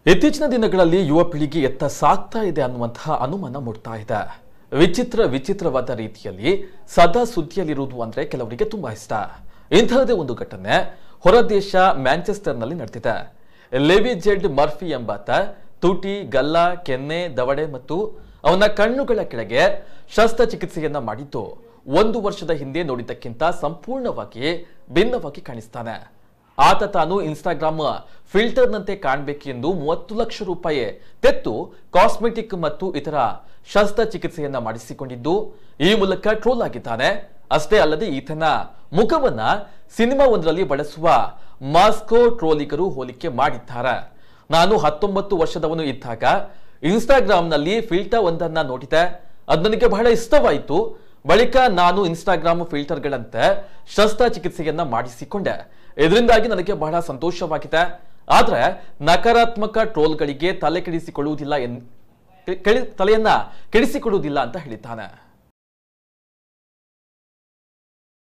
ಇತ್ತೀಚಿನ ದಿನಗಳಲ್ಲಿ ಯುವ ಪೀಳಿಗೆ ಎತ್ತ ಸಾಗ್ತಾ ಇದೆ ಅನ್ನುವಂತಹ ಅನುಮಾನ ಮೂಡ್ತಾ ಇದೆ ವಿಚಿತ್ರ ವಿಚಿತ್ರವಾದ ರೀತಿಯಲ್ಲಿ ಸದಾ ಸುದ್ದಿಯಲ್ಲಿರುವುದು ಅಂದ್ರೆ ಕೆಲವರಿಗೆ ತುಂಬಾ ಇಷ್ಟ ಇಂತಹದೇ ಒಂದು ಘಟನೆ ಹೊರದೇಶ ಮ್ಯಾಂಚೆಸ್ಟರ್ನಲ್ಲಿ ನಡೆದಿದೆ ಲೆವಿ ಜೆಡ್ ಮರ್ಫಿ ಎಂಬಾತ ತುಟಿ ಗಲ್ಲ ಕೆನ್ನೆ ದವಡೆ ಮತ್ತು ಅವನ ಕಣ್ಣುಗಳ ಕೆಳಗೆ ಶಸ್ತ್ರಚಿಕಿತ್ಸೆಯನ್ನ ಮಾಡಿದ್ದು ಒಂದು ವರ್ಷದ ಹಿಂದೆ ನೋಡಿದ್ದಕ್ಕಿಂತ ಸಂಪೂರ್ಣವಾಗಿ ಭಿನ್ನವಾಗಿ ಕಾಣಿಸ್ತಾನೆ ಆತ ತಾನು ಇನ್ಸ್ಟಾಗ್ರಾಮ್ ಫಿಲ್ಟರ್ನಂತೆ ಕಾಣಬೇಕೆಂದು ಮೂವತ್ತು ಲಕ್ಷ ರೂಪಾಯಿ ತೆತ್ತು ಕಾಸ್ಮೆಟಿಕ್ ಮತ್ತು ಇತರ ಶಸ್ತ್ರಚಿಕಿತ್ಸೆಯನ್ನ ಮಾಡಿಸಿಕೊಂಡಿದ್ದು ಈ ಮೂಲಕ ಟ್ರೋಲ್ ಆಗಿದ್ದಾನೆ ಅಷ್ಟೇ ಅಲ್ಲದೆ ಈತನ ಮುಖವನ್ನ ಸಿನಿಮಾ ಒಂದರಲ್ಲಿ ಬಳಸುವ ಮಾಸ್ಕೋ ಟ್ರೋಲಿಗರು ಹೋಲಿಕೆ ಮಾಡಿದ್ದಾರೆ ನಾನು ಹತ್ತೊಂಬತ್ತು ವರ್ಷದವನು ಇದ್ದಾಗ ಇನ್ಸ್ಟಾಗ್ರಾಮ್ನಲ್ಲಿ ಫಿಲ್ಟರ್ ಒಂದನ್ನ ನೋಡಿದೆ ಅದು ನನಗೆ ಬಹಳ ಇಷ್ಟವಾಯಿತು ಬಳಿಕ ನಾನು ಇನ್ಸ್ಟಾಗ್ರಾಮ್ ಫಿಲ್ಟರ್ಗಳಂತೆ ಶಸ್ತ್ರಚಿಕಿತ್ಸೆಯನ್ನ ಮಾಡಿಸಿಕೊಂಡೆ ಇದರಿಂದಾಗಿ ನನಗೆ ಬಹಳ ಸಂತೋಷವಾಗಿದೆ ಆದ್ರೆ ನಕಾರಾತ್ಮಕ ಟ್ರೋಲ್ಗಳಿಗೆ ತಲೆ ಕೆಡಿಸಿಕೊಳ್ಳುವುದಿಲ್ಲ ಎನ್ ಕೆಳಿ- ತಲೆಯನ್ನ ಕೆಡಿಸಿಕೊಳ್ಳುವುದಿಲ್ಲ ಅಂತ ಹೇಳಿದ್ದಾನೆ